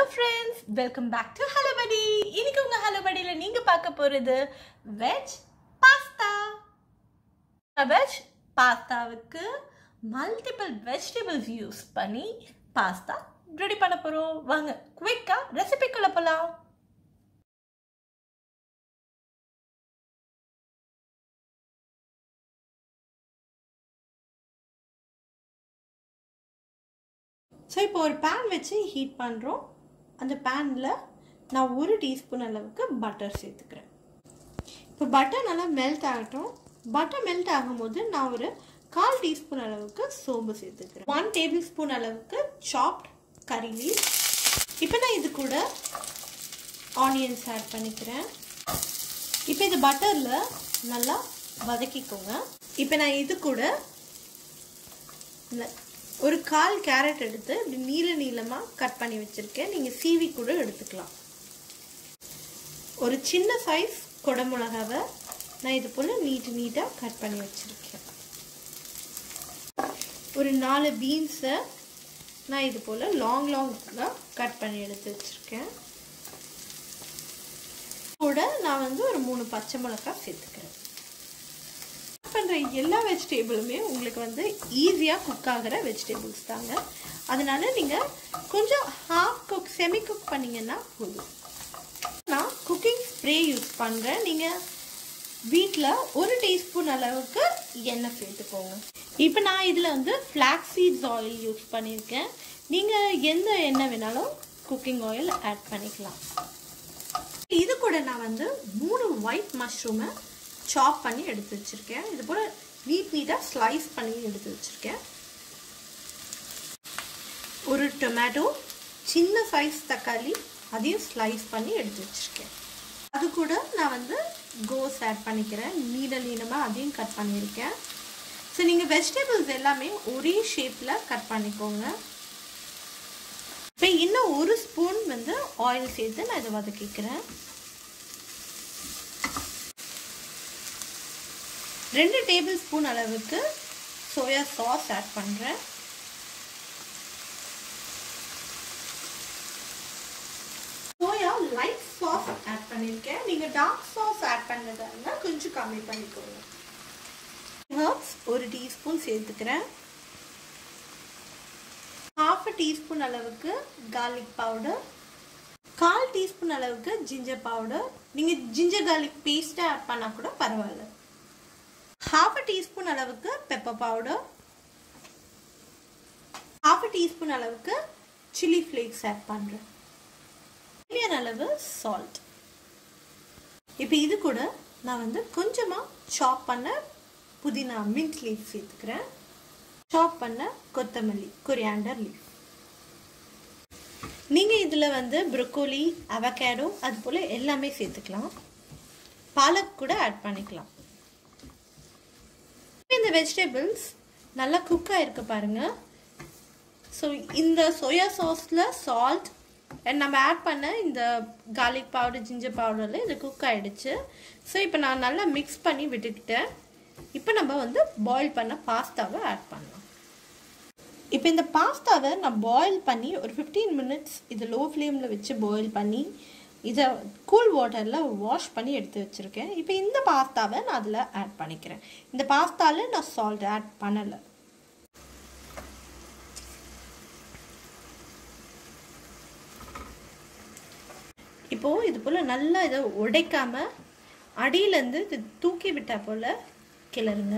hello friends welcome back to hello படி இன்னைக்கு உங்க ஹலோ படியில் நீங்க பார்க்க போறது வெஜ் பாஸ்தா வெஜ் பாஸ்தாவுக்கு மல்டிபிள் வெஜிடபிள்ஸ் யூஸ் பண்ணி பாஸ்தா ரெடி பண்ண போறோம் வாங்க குவிக்கா ரெசிபிக்குள்ள போலாம் ஸோ இப்போ ஒரு பேன் வச்சு ஹீட் பண்ணுறோம் அந்த பேனில் நான் ஒரு டீஸ்பூன் அளவுக்கு பட்டர் சேர்த்துக்கிறேன் இப்போ பட்டர் நல்லா மெல்ட் ஆகட்டும் பட்டர் மெல்ட் ஆகும்போது நான் ஒரு கால் டீஸ்பூன் அளவுக்கு சோம்பு சேர்த்துக்கிறேன் ஒன் டேபிள் ஸ்பூன் அளவுக்கு சாப்ட் கறி லீவ் இப்போ நான் இது கூட ஆனியன்ஸ் ஆட் பண்ணிக்கிறேன் இப்போ இது பட்டரில் நல்லா வதக்கிக்கோங்க இப்போ நான் இது கூட ஒரு கால் கேரட் எடுத்து இப்படி நீல நீளமாக கட் பண்ணி வச்சுருக்கேன் நீங்கள் சீவி கூட எடுத்துக்கலாம் ஒரு சின்ன சைஸ் குடமிளகாவை நான் இது போல் நீட்டு நீட்டாக கட் பண்ணி வச்சுருக்கேன் ஒரு நாலு பீன்ஸை நான் இது போல் லாங் லாங்காக கட் பண்ணி எடுத்து வச்சுருக்கேன் கூட நான் வந்து ஒரு மூணு பச்சை மிளகாய் சேர்த்துக்கிறேன் பண்ணுற எல்லா வெஜிடேபிளுமே உங்களுக்கு வந்து ஈஸியாக குக் ஆகிற வெஜிடபிள்ஸ் தாங்க அதனால நீங்கள் கொஞ்சம் ஹாஃப் குக் செமி குக் பண்ணிங்கன்னா போதும் நான் குக்கிங் ஸ்ப்ரே யூஸ் பண்ணுறேன் நீங்கள் வீட்டில் ஒரு டீஸ்பூன் அளவுக்கு எண்ணெய் சேர்த்துக்கோங்க இப்போ நான் இதில் வந்து ஃப்ளாக் சீட்ஸ் ஆயில் யூஸ் பண்ணியிருக்கேன் நீங்கள் எந்த எண்ணெய் வேணாலும் குக்கிங் ஆயில் ஆட் பண்ணிக்கலாம் இது கூட நான் வந்து மூணு ஒயிட் மஷ்ரூமை சாப் பண்ணி எடுத்து வச்சுருக்கேன் இது போல் நீட் நீட்டாக ஸ்லைஸ் பண்ணி எடுத்து வச்சுருக்கேன் ஒரு டொமேட்டோ சின்ன சைஸ் தக்காளி அதையும் ஸ்லைஸ் பண்ணி எடுத்து வச்சுருக்கேன் அது கூட நான் வந்து கோஸ் ஆட் பண்ணிக்கிறேன் நீள நீளமாக அதையும் கட் பண்ணியிருக்கேன் ஸோ நீங்கள் வெஜிடபிள்ஸ் எல்லாமே ஒரே ஷேப்பில் கட் பண்ணிக்கோங்க இப்போ இன்னும் ஒரு ஸ்பூன் வந்து ஆயில் சேர்த்து நான் இதை வதக்கிக்கிறேன் ரெண்டு டேபிள் ஸ்பூன் அளவுக்கு சோயா சாஸ் ஆட் பண்ணுறேன் சோயா லைட் சாஸ் ஆட் பண்ணியிருக்கேன் நீங்கள் டார்க் சாஸ் ஆட் பண்ணதா கொஞ்சம் கம்மி பண்ணிக்கோங்க ஹர்ப்ஸ் ஒரு டீஸ்பூன் சேர்த்துக்கிறேன் ஹாஃப் டீஸ்பூன் அளவுக்கு கார்லிக் பவுடர் கால் டீஸ்பூன் அளவுக்கு ஜிஞ்சர் பவுடர் நீங்கள் ஜிஞ்சர் கார்லிக் பேஸ்ட்டை ஆட் பண்ணால் கூட பரவாயில்ல ஹாஃப் அ டீஸ்பூன் அளவுக்கு pepper powder half a teaspoon அளவுக்கு சில்லி ஃப்ளேக்ஸ் ஆட் பண்ணுறேன் தேவையான அளவு சால்ட் இப்போ இது கூட நான் வந்து கொஞ்சமாக சாப் பண்ண புதினா மின்ட் லீஃப் சேர்த்துக்கிறேன் சாப் பண்ண கொத்தமல்லி கொரியாண்டர் லீஃப் நீங்கள் இதில் வந்து ப்ரொக்கோலி அவகேடோ அது போல் எல்லாமே சேர்த்துக்கலாம் பாலக் கூட ஆட் பண்ணிக்கலாம் இந்த வெஜிடபிள்ஸ் நல்லா குக் ஆகிருக்கு பாருங்கள் ஸோ இந்த சோயா சாஸில் சால்ட் அண்ட் நம்ம ஆட் பண்ண இந்த கார்லிக் பவுடர் ஜிஞ்சர் பவுடரில் இது குக் ஆகிடுச்சு ஸோ இப்போ நான் நல்லா மிக்ஸ் பண்ணி விட்டுக்கிட்டேன் இப்போ நம்ம வந்து பாயில் பண்ண பாஸ்தாவை ஆட் பண்ணலாம் இப்போ இந்த பாஸ்தாவை நான் பாயில் பண்ணி ஒரு ஃபிஃப்டீன் மினிட்ஸ் இது லோ ஃப்ளேமில் வச்சு பாயில் பண்ணி இதை கூல் வாட்டரில் வாஷ் பண்ணி எடுத்து வச்சுருக்கேன் இப்போ இந்த பாஸ்தாவை நான் அதில் ஆட் பண்ணிக்கிறேன் இந்த பாஸ்தாவில் நான் சால்ட் ஆட் பண்ணலை இப்போது இது போல் நல்லா இதை உடைக்காமல் அடியிலேருந்து இது தூக்கி விட்டா போல் கிளறுங்க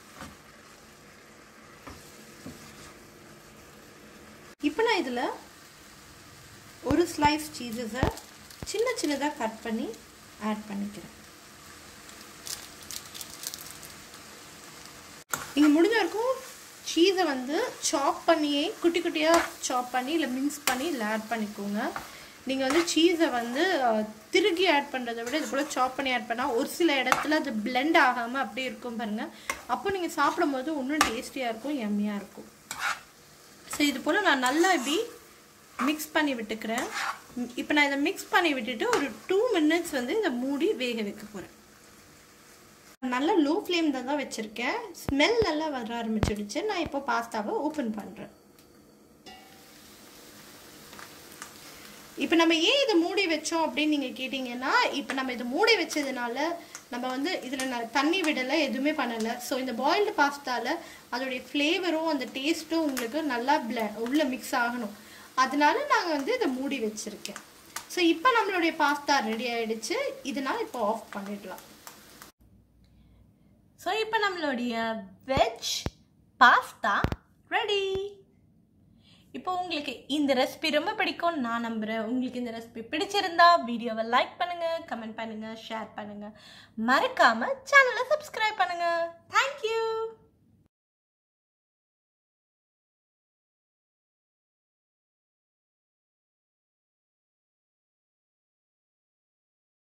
இப்போ நான் இதில் ஒரு ஸ்லைஸ் சீஸஸை சின்ன சின்னதாக கட் பண்ணி ஆட் பண்ணிக்கிறேன் நீங்கள் முடிஞ்ச வரைக்கும் சீஸை வந்து சாப் பண்ணியே குட்டி குட்டியாக சாப் பண்ணி இல்லை மின்ஸ் பண்ணி இல்லை ஆட் பண்ணிக்கோங்க நீங்கள் வந்து சீஸை வந்து திருகி ஆட் பண்ணுறதை விட இது போல் சாப் பண்ணி ஆட் பண்ணால் ஒரு சில இடத்துல அது பிளெண்ட் ஆகாமல் அப்படியே இருக்கும் பாருங்கள் அப்போ நீங்கள் சாப்பிடும்போது இன்னும் டேஸ்டியாக இருக்கும் எம்மியாக இருக்கும் ஸோ இது போல் நான் நல்லா இப்படி மிக்ஸ் பண்ணி விட்டுக்கிறேன் இப்போ நான் இதை மிக்ஸ் பண்ணி விட்டுட்டு ஒரு டூ மினிட்ஸ் வந்து இதை மூடி வேக வைக்க போகிறேன் நல்லா லோ ஃப்ளேம் தான் தான் வச்சுருக்கேன் ஸ்மெல் நல்லா வர ஆரம்பிச்சிடுச்சு நான் இப்போ பாஸ்தாவை ஓப்பன் பண்ணுறேன் இப்போ நம்ம ஏன் இதை மூடி வச்சோம் அப்படின்னு நீங்கள் கேட்டிங்கன்னா இப்போ நம்ம இதை மூடி வச்சதுனால நம்ம வந்து இதில் நான் தண்ணி விடலை எதுவுமே பண்ணலை ஸோ இந்த பாயில்டு பாஸ்தாவில் அதோடைய ஃப்ளேவரும் அந்த டேஸ்ட்டும் உங்களுக்கு நல்லா பிள உள்ளே மிக்ஸ் ஆகணும் அதனால நாங்கள் வந்து இதை மூடி வச்சுருக்கேன் ஸோ இப்போ நம்மளுடைய பாஸ்தா ரெடி ஆயிடுச்சு இதனால் இப்போ ஆஃப் பண்ணிடலாம் ஸோ இப்போ நம்மளுடைய வெஜ் பாஸ்தா ரெடி இப்போ உங்களுக்கு இந்த ரெசிபி ரொம்ப பிடிக்கும் நான் நம்புகிறேன் உங்களுக்கு இந்த ரெசிபி பிடிச்சிருந்தா வீடியோவை லைக் பண்ணுங்க கமெண்ட் பண்ணுங்க ஷேர் பண்ணுங்க மறக்காம சேனலை சப்ஸ்கிரைப் பண்ணுங்க தேங்க்யூ